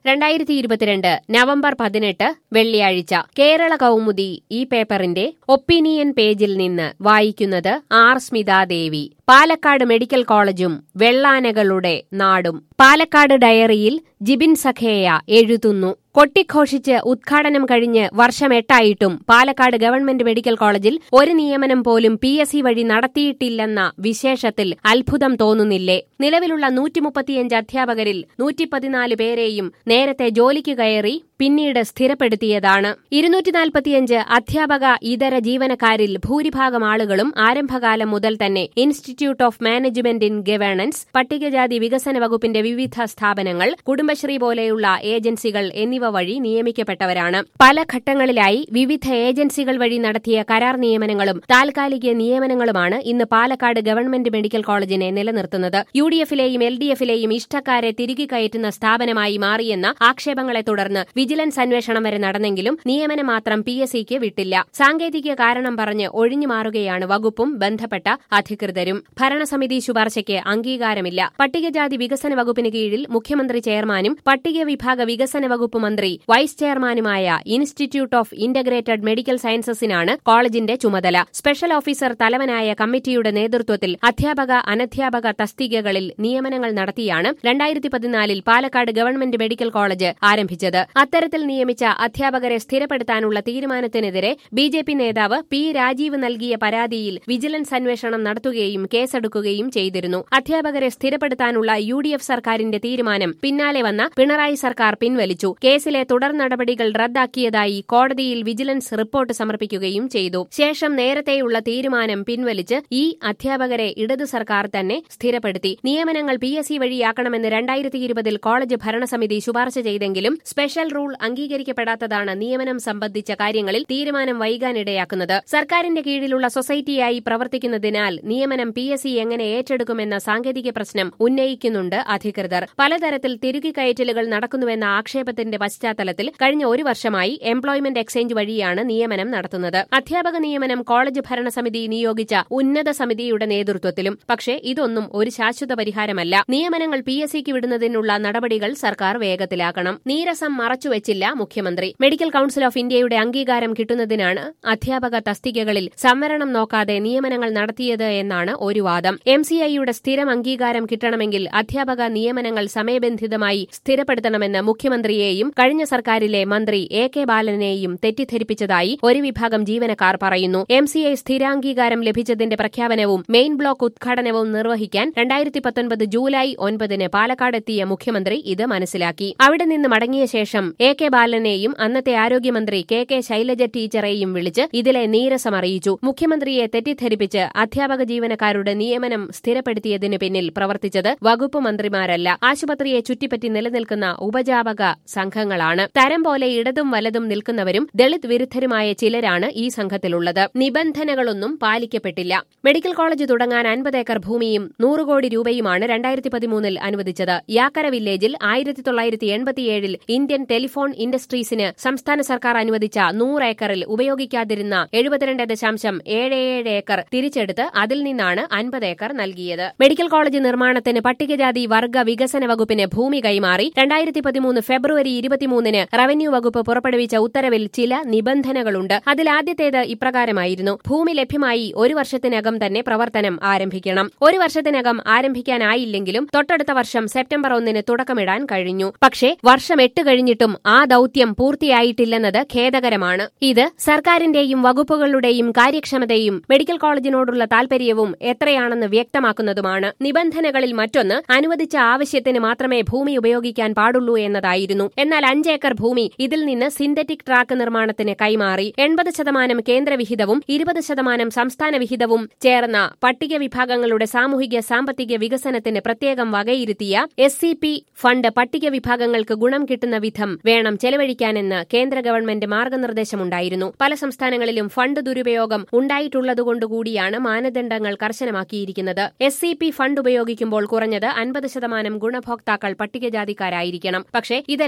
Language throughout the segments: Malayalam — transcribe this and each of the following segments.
രണ്ടായിരത്തി ഇരുപത്തിരണ്ട് നവംബർ പതിനെട്ട് വെള്ളിയാഴ്ച കേരള കൗമുദി ഈ പേപ്പറിന്റെ ഒപ്പീനിയൻ പേജിൽ നിന്ന് വായിക്കുന്നത് ആർ സ്മിതാദേവി പാലക്കാട് മെഡിക്കൽ കോളേജും വെള്ളാനകളുടെ നാടും പാലക്കാട് ഡയറിയിൽ ജിബിൻ സഖേയ എഴുതുന്നു കൊട്ടിഘോഷിച്ച് ഉദ്ഘാടനം കഴിഞ്ഞ് വർഷം എട്ടായിട്ടും പാലക്കാട് ഗവൺമെന്റ് മെഡിക്കൽ കോളേജിൽ ഒരു നിയമനം പോലും പി എസ് സി വഴി നടത്തിയിട്ടില്ലെന്ന വിശേഷത്തിൽ അത്ഭുതം തോന്നുന്നില്ലേ നിലവിലുള്ള നൂറ്റിമുപ്പത്തിയഞ്ച് അധ്യാപകരിൽ നൂറ്റിപ്പതിനാല് പേരെയും നേരത്തെ ജോലിക്ക് കയറി പിന്നീട് സ്ഥിരപ്പെടുത്തിയതാണ് ഇരുന്നൂറ്റിനാൽപ്പത്തിയഞ്ച് അധ്യാപക ഇതര ജീവനക്കാരിൽ ഭൂരിഭാഗം ആളുകളും ആരംഭകാലം മുതൽ തന്നെ institute of management in governance പട്ടികജാതി വികസന വകുപ്പിന്റെ വിവിധ സ്ഥാപനങ്ങൾ കുടുംബശ്രീ പോലെയുള്ള ഏജൻസികൾ എന്നിവ വഴി നിയമിക്കപ്പെട്ടവരാണ് പല ഘട്ടങ്ങളിലായി വിവിധ ഏജൻസികൾ വഴി നടത്തിയ കരാർ നിയമനങ്ങളും താൽക്കാലിക നിയമനങ്ങളുമാണ് ഇന്ന് പാലക്കാട് ഗവൺമെന്റ് മെഡിക്കൽ കോളേജിനെ നിലനിർത്തുന്നത് യു ഡി എഫിലെയും എൽ ഡി എഫിലെയും ഇഷ്ടക്കാരെ തിരികെ കയറ്റുന്ന സ്ഥാപനമായി മാറിയെന്ന ആക്ഷേപങ്ങളെ തുടർന്ന് വിജിലൻസ് അന്വേഷണം വരെ നടന്നെങ്കിലും നിയമനം മാത്രം പി എസ് സിക്ക് വിട്ടില്ല സാങ്കേതിക കാരണം പറഞ്ഞ് ഒഴിഞ്ഞു മാറുകയാണ് വകുപ്പും ബന്ധപ്പെട്ട അധികൃതരും ഭരണസമിതി ശുപാർശയ്ക്ക് അംഗീകാരമില്ല പട്ടികജാതി വികസന വകുപ്പിന് കീഴിൽ മുഖ്യമന്ത്രി ചെയർമാനും പട്ടിക വിഭാഗ വികസന വകുപ്പ് മന്ത്രി വൈസ് ചെയർമാനുമായ ഇൻസ്റ്റിറ്റ്യൂട്ട് ഓഫ് ഇന്റഗ്രേറ്റഡ് മെഡിക്കൽ സയൻസസിനാണ് കോളേജിന്റെ ചുമതല സ്പെഷ്യൽ ഓഫീസർ തലവനായ കമ്മിറ്റിയുടെ നേതൃത്വത്തിൽ അധ്യാപക അനധ്യാപക തസ്തികകളിൽ നിയമനങ്ങൾ നടത്തിയാണ് രണ്ടായിരത്തി പതിനാലിൽ പാലക്കാട് ഗവൺമെന്റ് മെഡിക്കൽ കോളേജ് ആരംഭിച്ചത് അത്തരത്തിൽ നിയമിച്ച അധ്യാപകരെ സ്ഥിരപ്പെടുത്താനുള്ള തീരുമാനത്തിനെതിരെ ബി ജെ പി നേതാവ് പി രാജീവ് നൽകിയ പരാതിയിൽ വിജിലൻസ് അന്വേഷണം നടത്തുകയും കേസെടുക്കുകയും ചെയ്തിരുന്നു അധ്യാപകരെ സ്ഥിരപ്പെടുത്താനുള്ള യു ഡി എഫ് സർക്കാരിന്റെ തീരുമാനം പിന്നാലെ വന്ന പിണറായി സർക്കാർ പിൻവലിച്ചു കേസിലെ തുടർ നടപടികൾ റദ്ദാക്കിയതായി കോടതിയിൽ വിജിലൻസ് റിപ്പോർട്ട് സമർപ്പിക്കുകയും ചെയ്തു ശേഷം നേരത്തെയുള്ള തീരുമാനം പിൻവലിച്ച് ഈ അധ്യാപകരെ ഇടതു സർക്കാർ തന്നെ സ്ഥിരപ്പെടുത്തി നിയമനങ്ങൾ പി എസ് സി വഴിയാക്കണമെന്ന് രണ്ടായിരത്തി ഇരുപതിൽ കോളേജ് ഭരണസമിതി ശുപാർശ ചെയ്തെങ്കിലും സ്പെഷ്യൽ റൂൾ അംഗീകരിക്കപ്പെടാത്തതാണ് നിയമനം സംബന്ധിച്ച കാര്യങ്ങളിൽ തീരുമാനം വൈകാനിടയാക്കുന്നത് സർക്കാരിന്റെ കീഴിലുള്ള സൊസൈറ്റിയായി പ്രവർത്തിക്കുന്നതിനാൽ നിയമനം പി എസ് സി എങ്ങനെ ഏറ്റെടുക്കുമെന്ന സാങ്കേതിക പ്രശ്നം ഉന്നയിക്കുന്നുണ്ട് അധികൃതർ പലതരത്തിൽ തിരുകിക്കയറ്റലുകൾ നടക്കുന്നുവെന്ന ആക്ഷേപത്തിന്റെ പശ്ചാത്തലത്തിൽ കഴിഞ്ഞ ഒരു വർഷമായി എംപ്ലോയ്മെന്റ് എക്സ്ചേഞ്ച് വഴിയാണ് നിയമനം നടത്തുന്നത് അധ്യാപക നിയമനം കോളേജ് ഭരണസമിതി നിയോഗിച്ച ഉന്നത സമിതിയുടെ നേതൃത്വത്തിലും പക്ഷേ ഇതൊന്നും ഒരു ശാശ്വത പരിഹാരമല്ല നിയമനങ്ങൾ പി എസ് സിക്ക് വിടുന്നതിനുള്ള നടപടികൾ സർക്കാർ വേഗത്തിലാക്കണം നീരസം മറച്ചുവെച്ചില്ല മുഖ്യമന്ത്രി മെഡിക്കൽ കൌൺസിൽ ഓഫ് ഇന്ത്യയുടെ അംഗീകാരം കിട്ടുന്നതിനാണ് അധ്യാപക തസ്തികകളിൽ സംവരണം നോക്കാതെ നിയമനങ്ങൾ നടത്തിയത് എന്നാണ് ഒരു വാദം എം സി ഐയുടെ സ്ഥിരം അംഗീകാരം കിട്ടണമെങ്കിൽ അധ്യാപക നിയമനങ്ങൾ സമയബന്ധിതമായി സ്ഥിരപ്പെടുത്തണമെന്ന് മുഖ്യമന്ത്രിയെയും കഴിഞ്ഞ സർക്കാരിലെ മന്ത്രി എ കെ ബാലനെയും തെറ്റിദ്ധരിപ്പിച്ചതായി ഒരു വിഭാഗം ജീവനക്കാർ പറയുന്നു എം സി ഐ സ്ഥിരാംഗീകാരം ലഭിച്ചതിന്റെ പ്രഖ്യാപനവും മെയിൻ ബ്ലോക്ക് ഉദ്ഘാടനവും നിർവഹിക്കാൻ രണ്ടായിരത്തി പത്തൊൻപത് ജൂലൈ ഒൻപതിന് പാലക്കാടെത്തിയ മുഖ്യമന്ത്രി ഇത് മനസ്സിലാക്കി അവിടെ നിന്ന് മടങ്ങിയ ശേഷം എ കെ ബാലനെയും അന്നത്തെ ആരോഗ്യമന്ത്രി കെ കെ ശൈലജ ടീച്ചറെയും വിളിച്ച് ഇതിലെ നീരസം അറിയിച്ചു മുഖ്യമന്ത്രിയെ തെറ്റിദ്ധരിപ്പിച്ച് അധ്യാപക ജീവനക്കാരുടെ നിയമനം സ്ഥിരപ്പെടുത്തിയതിനു പിന്നിൽ പ്രവർത്തിച്ചത് വകുപ്പ് മന്ത്രിമാരല്ല ആശുപത്രിയെ ചുറ്റിപ്പറ്റി നിലനിൽക്കുന്ന ഉപജാപക സംഘങ്ങളാണ് തരം പോലെ ഇടതും വലതും നിൽക്കുന്നവരും ദളിത് വിരുദ്ധരുമായ ചിലരാണ് ഈ സംഘത്തിലുള്ളത് നിബന്ധനകളൊന്നും പാലിക്കപ്പെട്ടില്ല മെഡിക്കൽ കോളേജ് തുടങ്ങാൻ അൻപത് ഏക്കർ ഭൂമിയും നൂറ് കോടി രൂപയുമാണ് രണ്ടായിരത്തി പതിമൂന്നിൽ അനുവദിച്ചത് യാക്കര വില്ലേജിൽ ആയിരത്തി തൊള്ളായിരത്തി എൺപത്തിയേഴിൽ ഇന്ത്യൻ ടെലിഫോൺ ഇൻഡസ്ട്രീസിന് സംസ്ഥാന സർക്കാർ അനുവദിച്ച നൂറ് ഏക്കറിൽ ഉപയോഗിക്കാതിരുന്ന എഴുപത്തിരണ്ട് ദശാംശം ഏഴ് ഏഴ് ഏക്കർ തിരിച്ചെടുത്ത് അതിൽ നിന്നാണ് അൻപത് ഏക്കർ നൽകിയത് മെഡിക്കൽ കോളേജ് നിർമ്മാണത്തിന് പട്ടികജാതി വർഗ വികസന വകുപ്പിന് ഭൂമി കൈമാറി രണ്ടായിരത്തി പതിമൂന്ന് ഫെബ്രുവരി ഇരുപത്തിമൂന്നിന് റവന്യൂ വകുപ്പ് പുറപ്പെടുവിച്ച ഉത്തരവിൽ ചില നിബന്ധനകളുണ്ട് അതിൽ ആദ്യത്തേത് ഇപ്രകാരമായിരുന്നു ഭൂമി ലഭ്യമായി ഒരു വർഷത്തിനകം തന്നെ പ്രവർത്തനം ആരംഭിക്കണം ഒരു വർഷത്തിനകം ആരംഭിക്കാനായില്ലെങ്കിലും തൊട്ടടുത്ത വർഷം സെപ്റ്റംബർ ഒന്നിന് തുടക്കമിടാൻ കഴിഞ്ഞു പക്ഷേ വർഷം എട്ട് കഴിഞ്ഞിട്ടും ആ ദൌത്യം പൂർത്തിയായിട്ടില്ലെന്നത് ഖേദകരമാണ് ഇത് സർക്കാരിന്റെയും വകുപ്പുകളുടെയും കാര്യക്ഷമതയും മെഡിക്കൽ കോളേജിനോടുള്ള താൽപര്യവും എത്രയാണെന്ന് വ്യക്തമാക്കുന്നതുമാണ് നിബന്ധനകളിൽ മറ്റൊന്ന് അനുവദിച്ച ആവശ്യത്തിന് മാത്രമേ ഭൂമി ഉപയോഗിക്കാൻ പാടുള്ളൂ എന്നതായിരുന്നു എന്നാൽ അഞ്ചേക്കർ ഭൂമി ഇതിൽ നിന്ന് സിന്തറ്റിക് ട്രാക്ക് നിർമ്മാണത്തിന് കൈമാറി എൺപത് ശതമാനം കേന്ദ്രവിഹിതവും ഇരുപത് ശതമാനം സംസ്ഥാന വിഹിതവും ചേർന്ന പട്ടിക വിഭാഗങ്ങളുടെ സാമൂഹിക സാമ്പത്തിക വികസനത്തിന് പ്രത്യേകം വകയിരുത്തിയ എസ് സി പി ഫണ്ട് പട്ടിക വിഭാഗങ്ങൾക്ക് ഗുണം കിട്ടുന്ന വിധം വേണം ചെലവഴിക്കാനെന്ന് കേന്ദ്ര ഗവൺമെന്റ് മാർഗനിർദ്ദേശമുണ്ടായിരുന്നു പല സംസ്ഥാനങ്ങളിലും ഫണ്ട് ദുരുപയോഗം ഉണ്ടായിട്ടുള്ളതുകൊണ്ടുകൂടിയാണ് മാനദണ്ഡങ്ങൾ കർശനമാക്കിയിരിക്കുന്നത് എസ് സി പി ഫണ്ട് ഉപയോഗിക്കുമ്പോൾ കുറഞ്ഞത് അൻപത് ശതമാനം ഗുണഭോക്താക്കൾ പട്ടികജാതിക്കാരായിരിക്കണം പക്ഷേ ഇതെല്ലാം തുടക്കം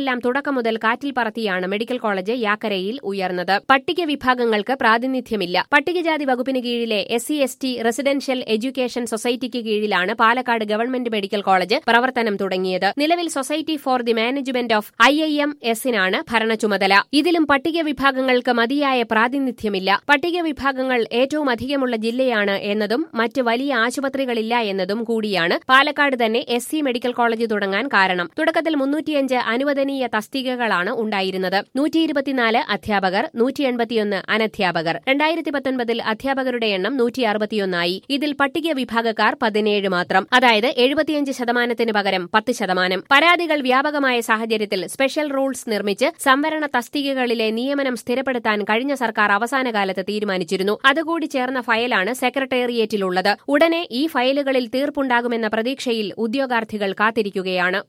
തുടക്കം മുതൽ കാറ്റിൽ പറത്തിയാണ് മെഡിക്കൽ കോളേജ് യാക്കരയിൽ ഉയർന്നത് പട്ടിക വിഭാഗങ്ങൾക്ക് പ്രാതിനിധ്യമില്ല പട്ടികജാതി വകുപ്പിന് കീഴിലെ S C S T residential education സൊസൈറ്റിക്ക് കീഴിലാണ് പാലക്കാട് ഗവൺമെന്റ് മെഡിക്കൽ കോളേജ് പ്രവർത്തനം തുടങ്ങിയത് നിലവിൽ society for the management of I I M എസിനാണ് ഭരണ ചുമതല ഇതിലും പട്ടിക വിഭാഗങ്ങൾക്ക് മതിയായ പ്രാതിനിധ്യമില്ല പട്ടിക വിഭാഗങ്ങൾ ഏറ്റവും അധികമുള്ള ജില്ലയാണ് എന്നതും മറ്റ് വലിയ ആശുപത്രികളില്ല എന്നതും കൂടിയാണ് പാലക്കാട് തന്നെ എസ് സി മെഡിക്കൽ കോളേജ് തുടങ്ങാൻ കാരണം തുടക്കത്തിൽ മുന്നൂറ്റിയഞ്ച് അനുവദനീയ തസ്തികകളാണ് ഉണ്ടായിരുന്നത് നൂറ്റി ഇരുപത്തിനാല് അധ്യാപകർ നൂറ്റി എൺപത്തിയൊന്ന് അനധ്യാപകർ രണ്ടായിരത്തി പത്തൊൻപതിൽ അധ്യാപകരുടെ എണ്ണം നൂറ്റി അറുപത്തിയൊന്നായി ഇതിൽ പട്ടിക വിഭാഗക്കാർ പതിനേഴ് മാത്രം അതായത് എഴുപത്തിയഞ്ച് ശതമാനത്തിന് പകരം പത്ത് ശതമാനം പരാതികൾ വ്യാപകമായ സാഹചര്യത്തിൽ സ്പെഷ്യൽ റൂൾസ് നിർമ്മിച്ച് സംവരണ തസ്തികകളിലെ നിയമനം സ്ഥിരപ്പെടുത്താൻ കഴിഞ്ഞ സർക്കാർ അവസാന കാലത്ത് തീരുമാനിച്ചിരുന്നു അതുകൂടി ചേർന്ന ഫയലാണ് സെക്രട്ടേറിയറ്റിലുള്ളത് ഉടനെ ഈ ഫയലുകളിൽ തീർപ്പുണ്ടാകുമെന്ന പ്രതീക്ഷയിൽ ഉദ്യോഗാർത്ഥികൾ കാത്തിരിക്കുകയാണ്